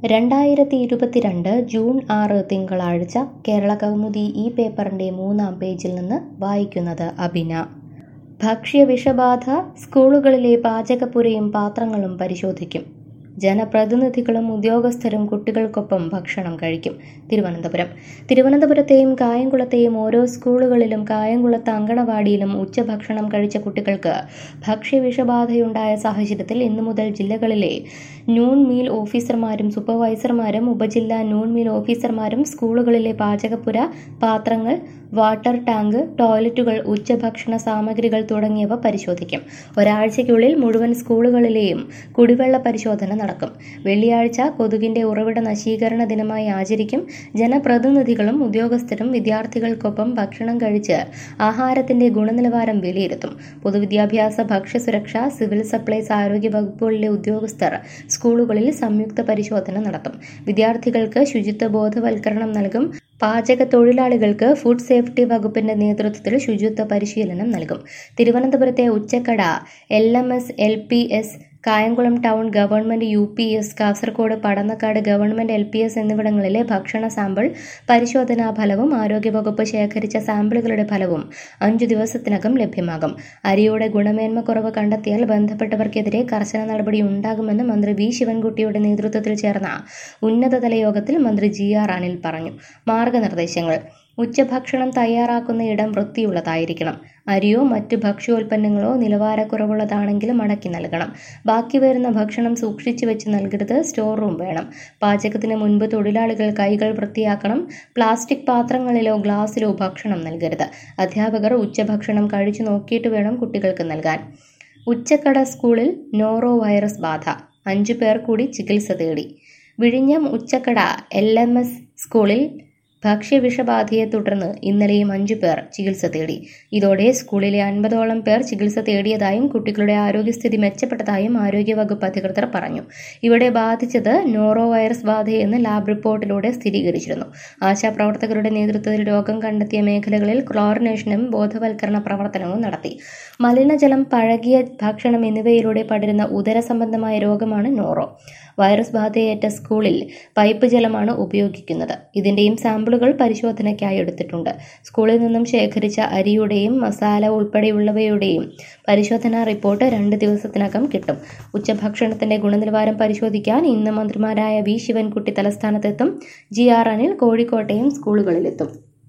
രണ്ടായിരത്തി ഇരുപത്തിരണ്ട് ജൂൺ ആറ് തിങ്കളാഴ്ച കേരള കൗമുദി ഈ പേപ്പറിൻ്റെ മൂന്നാം പേജിൽ നിന്ന് വായിക്കുന്നത് അബിന ഭക്ഷ്യവിഷബാധ സ്കൂളുകളിലെ പാചകപ്പുരയും പാത്രങ്ങളും പരിശോധിക്കും ജനപ്രതിനിധികളും ഉദ്യോഗസ്ഥരും കുട്ടികൾക്കൊപ്പം ഭക്ഷണം കഴിക്കും തിരുവനന്തപുരം തിരുവനന്തപുരത്തെയും കായംകുളത്തെയും ഓരോ സ്കൂളുകളിലും കായംകുളത്ത് അങ്കണവാടിയിലും ഉച്ചഭക്ഷണം കഴിച്ച കുട്ടികൾക്ക് ഭക്ഷ്യവിഷബാധയുണ്ടായ സാഹചര്യത്തിൽ ഇന്നു മുതൽ ജില്ലകളിലെ നൂൺ മീൽ ഓഫീസർമാരും സൂപ്പർവൈസർമാരും ഉപജില്ലാ നൂൺ മീൽ ഓഫീസർമാരും സ്കൂളുകളിലെ പാചകപ്പുര പാത്രങ്ങൾ വാട്ടർ ടാങ്ക് ടോയ്ലറ്റുകൾ ഉച്ചഭക്ഷണ സാമഗ്രികൾ തുടങ്ങിയവ പരിശോധിക്കും ഒരാഴ്ചയ്ക്കുള്ളിൽ മുഴുവൻ സ്കൂളുകളിലെയും കുടിവെള്ള പരിശോധന നടക്കും വെള്ളിയാഴ്ച കൊതുകിന്റെ ഉറവിട നശീകരണ ദിനമായി ആചരിക്കും ജനപ്രതിനിധികളും ഉദ്യോഗസ്ഥരും വിദ്യാർത്ഥികൾക്കൊപ്പം ഭക്ഷണം കഴിച്ച് ആഹാരത്തിന്റെ ഗുണനിലവാരം വിലയിരുത്തും പൊതുവിദ്യാഭ്യാസ ഭക്ഷ്യസുരക്ഷ സിവിൽ സപ്ലൈസ് ആരോഗ്യ വകുപ്പുകളിലെ ഉദ്യോഗസ്ഥർ സ്കൂളുകളിൽ സംയുക്ത പരിശോധന നടത്തും വിദ്യാർത്ഥികൾക്ക് ശുചിത്വ ബോധവൽക്കരണം നൽകും പാചക തൊഴിലാളികൾക്ക് ഫുഡ് സേഫ്റ്റി വകുപ്പിന്റെ നേതൃത്വത്തിൽ ശുചിത്വ പരിശീലനം നൽകും തിരുവനന്തപുരത്തെ Uchakkada L M S L P S Kayamkulam town government U P S Kasaragod Padannakkad government L P S എന്നിവിടങ്ങളിലെ ഭക്ഷണ സാമ്പിൾ പരിശോധനാ ഫലവും ആരോഗ്യവകുപ്പ് ശേഖരിച്ച സാമ്പിളുകളുടെ ഫലവും അഞ്ചു ദിവസത്തിനകം ലഭ്യമാകും അരിയുടെ ഗുണമേന്മ കുറവ് കണ്ടെത്തിയാൽ ബന്ധപ്പെട്ടവർക്കെതിരെ കർശന നടപടി ഉണ്ടാകുമെന്ന് മന്ത്രി വി ശിവൻകുട്ടിയുടെ നേതൃത്വത്തിൽ ചേർന്ന ഉന്നതതല യോഗത്തിൽ മന്ത്രി ജി ആർ അനിൽ പറഞ്ഞു മാർഗനിർദ്ദേശങ്ങൾ ഉച്ചഭക്ഷണം തയ്യാറാക്കുന്ന ഇടം വൃത്തിയുള്ളതായിരിക്കണം അരിയോ മറ്റ് ഭക്ഷ്യോൽപ്പന്നങ്ങളോ നിലവാരക്കുറവുള്ളതാണെങ്കിൽ മടക്കി നൽകണം ബാക്കി വരുന്ന ഭക്ഷണം സൂക്ഷിച്ചു വെച്ച് നൽകരുത് സ്റ്റോർ റൂം വേണം പാചകത്തിന് മുൻപ് തൊഴിലാളികൾ കൈകൾ വൃത്തിയാക്കണം പ്ലാസ്റ്റിക് പാത്രങ്ങളിലോ ഗ്ലാസ്സിലോ ഭക്ഷണം നൽകരുത് അധ്യാപകർ ഉച്ചഭക്ഷണം കഴിച്ചു നോക്കിയിട്ട് വേണം കുട്ടികൾക്ക് നൽകാൻ ഉച്ചക്കട സ്കൂളിൽ നോറോ വൈറസ് ബാധ അഞ്ചു പേർ കൂടി ചികിത്സ തേടി വിഴിഞ്ഞം ഉച്ചക്കട എൽ എം എസ് സ്കൂളിൽ ഭക്ഷ്യവിഷബാധയെ തുടർന്ന് ഇന്നലെയും അഞ്ചു പേർ ചികിത്സ തേടി ഇതോടെ സ്കൂളിലെ അൻപതോളം പേർ ചികിത്സ തേടിയതായും കുട്ടികളുടെ ആരോഗ്യസ്ഥിതി മെച്ചപ്പെട്ടതായും ആരോഗ്യവകുപ്പ് അധികൃതർ പറഞ്ഞു ഇവിടെ ബാധിച്ചത് നോറോ വൈറസ് ബാധയെന്ന് ലാബ് റിപ്പോർട്ടിലൂടെ സ്ഥിരീകരിച്ചിരുന്നു ആശാപ്രവർത്തകരുടെ നേതൃത്വത്തിൽ രോഗം കണ്ടെത്തിയ മേഖലകളിൽ ക്ലോറിനേഷനും ബോധവൽക്കരണ പ്രവർത്തനവും നടത്തി മലിനജലം പഴകിയ ഭക്ഷണം എന്നിവയിലൂടെ പടരുന്ന ഉദര സംബന്ധമായ രോഗമാണ് നോറോ വൈറസ് ബാധയേറ്റ സ്കൂളിൽ പൈപ്പ് ജലമാണ് ഉപയോഗിക്കുന്നത് ഇതിന്റെയും സാമ്പിളുകൾ പരിശോധനയ്ക്കായി എടുത്തിട്ടുണ്ട് സ്കൂളിൽ നിന്നും ശേഖരിച്ച അരിയുടെയും മസാല ഉൾപ്പെടെയുള്ളവയുടെയും പരിശോധനാ റിപ്പോർട്ട് രണ്ട് ദിവസത്തിനകം കിട്ടും ഉച്ചഭക്ഷണത്തിന്റെ ഗുണനിലവാരം പരിശോധിക്കാൻ ഇന്ന് മന്ത്രിമാരായ വി ശിവൻകുട്ടി തലസ്ഥാനത്തെത്തും ജി ആർ അനിൽ കോഴിക്കോട്ടെയും സ്കൂളുകളിലെത്തും